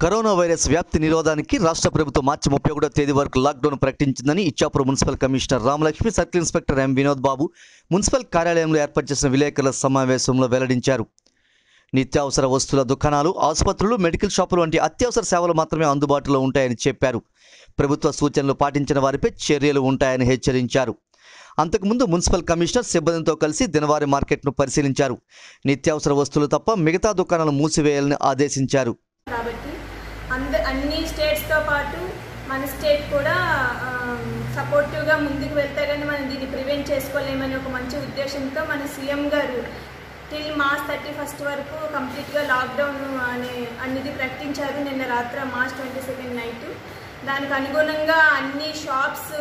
corona virus వ్యాప్తి నిరోధానికి రాష్ట్ర ప్రభుత్వం మార్చి ముప్పై ఒకటో తేదీ వరకు లాక్డౌన్ ప్రకటించిందని Ichchapuram municipal commissioner Ramalakshmi circle inspector M Vinod Babu municipal కార్యాలయంలో ఏర్పాటు చేసిన విలేకరుల సమావేశంలో వెల్లడించారు నిత్యావసర వస్తువుల దుకాణాలు ఆసుపత్రులు మెడికల్ షాపులు వంటి అత్యవసర సేవలు మాత్రమే అందుబాటులో ఉంటాయని చెప్పారు ప్రభుత్వ సూచనలు పాటించిన వారిపై చర్యలు ఉంటాయని హెచ్చరించారు అంతకుముందు మున్సిపల్ కమిషనర్ సిబ్బందితో కలిసి దినవారి మార్కెట్ను పరిశీలించారు నిత్యావసర వస్తువులు తప్ప మిగతా దుకాణాలు మూసివేయాలని ఆదేశించారు కాబట్టి అంద అన్ని స్టేట్స్తో పాటు మన స్టేట్ కూడా సపోర్టివ్గా ముందుకు వెళ్తే కానీ మనం దీన్ని ప్రివెంట్ చేసుకోలేమని ఒక మంచి ఉద్దేశంతో మన సీఎం గారు టిల్ మార్చ్ థర్టీ ఫస్ట్ వరకు కంప్లీట్గా లాక్డౌన్ అనే అనేది ప్రకటించారు నిన్న రాత్రి మార్చ్ ట్వంటీ సెకండ్ నైట్ దానికి అనుగుణంగా అన్ని shops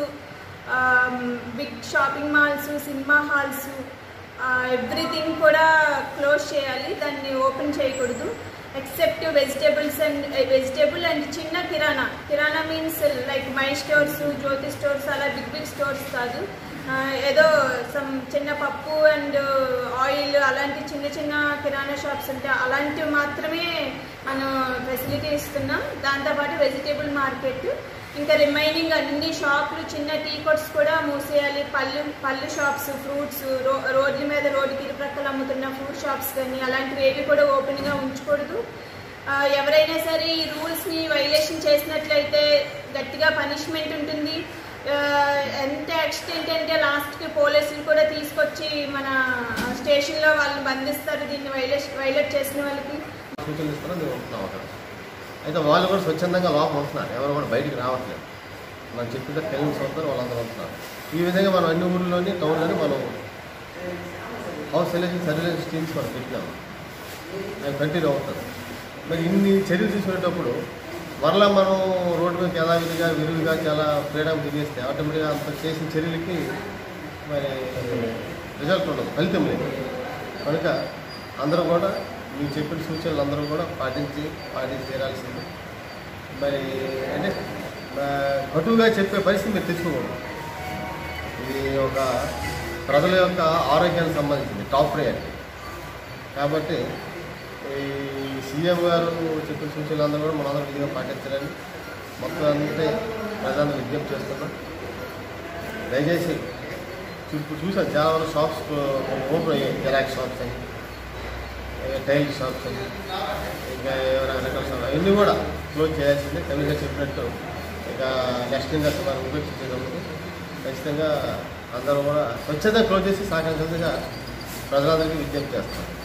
big shopping malls cinema halls everything కూడా క్లోజ్ చేయాలి దాన్ని ఓపెన్ చేయకూడదు except vegetables and vegetable and చిన్న కిరాణా కిరాణా means like my stores Jyothi stores అలా బిగ్ బిగ్ స్టోర్స్ కాదు ఆ, ఏదో సమ్ చిన్న పప్పు అండ్ ఆయిల్ అలాంటి చిన్న చిన్న కిరాణా షాప్స్ ఉంటాయి అలాంటివి మాత్రమే మనం ఫెసిలిటీ ఇస్తున్నాం దాంతోపాటు వెజిటేబుల్ మార్కెట్ ఇంకా రిమైనింగ్ అన్ని షాపులు చిన్న టీ కొట్స్ కూడా మూసేయాలి పళ్ళు పళ్ళు షాప్స్ ఫ్రూట్స్ రో రోడ్ల మీద రోడ్డుకి ఇరుప్రక్కల అమ్ముతున్న ఫ్రూట్ షాప్స్ కానీ అలాంటివి ఏవి కూడా ఓపెన్గా ఉంచకూడదు ఆ, ఎవరైనా సరే ఈ రూల్స్ని వైలేషన్ చేసినట్లయితే గట్టిగా పనిష్మెంట్ ఉంటుంది ఆ, ఎంత ఎక్స్టెంట్ అంటే లాస్ట్కి పోలీసులు కూడా తీసుకొచ్చి మన స్టేషన్లో వాళ్ళని బంధిస్తారు దీన్ని వైలేషన్ వైలేట్ చేసిన వాళ్ళకి సూచనలు ఇస్తారో మేము ఉంటున్నాం అక్కడ అయితే వాళ్ళు కూడా స్వచ్ఛందంగా లోపల ఉంటున్నారు ఎవరు కూడా బయటికి రావట్లేదు మనం చెప్తుంటే టైమింగ్స్ అవుతారు వాళ్ళందరూ ఉంటున్నారు ఈ విధంగా మనం అన్ని ఊర్లోని టౌన్లోని మనం హౌస్ సెలెక్షన్ సర్వేలెన్స్ టీమ్స్ మనం పెట్టినాము అవి కంటిన్యూ అవుతుంది మరి ఇన్ని చర్యలు తీసుకునేటప్పుడు మరలా మనం రోడ్డు మీదకి యథావిధిగా విరివిగా చాలా ఫ్రీడమ్ తిరిగేస్తే ఆటోమేటిక్గా అంత చేసిన చర్యలకి మరి రిజల్ట్ ఉండదు ఫలితం లేదు కనుక అందరూ కూడా మీరు చెప్పిన సూచనలు అందరూ కూడా పాటించి పాటించి తీరాల్సింది మరి అంటే ఆ, కటువుగా చెప్పే పరిస్థితి మీరు తెచ్చుకోకూడదు ఇది ఒక ప్రజల యొక్క ఆరోగ్యానికి సంబంధించింది టాప్ ప్రయారిటీ కాబట్టి ఈ సీఎం గారు చెప్పిన సూచనలు అందరూ కూడా మనందరం విధిగా పాటించాలని మొత్తం అంతే ప్రజలను విజ్ఞప్తి చేస్తున్నాం దయచేసి ఇప్పుడు చూసాను చాలా వరకు షాప్స్ ఓపెన్ అయ్యాయి జెరాక్స్ షాప్స్ అని టైల్ షాప్స్ అని ఇంకా ఎవరైనా రకాల షాప్స్ అవన్నీ కూడా క్లోజ్ చేయాల్సిందే కమిషనర్ చెప్పినట్టు ఇక నెక్స్ట్ ఇంకా మనం ఉపేక్షించేటప్పుడు ఖచ్చితంగా అందరూ కూడా స్వచ్ఛత క్లోజ్ చేసి సహకరించాల్సిందిగా ప్రజలందరికీ విజ్ఞప్తి చేస్తాం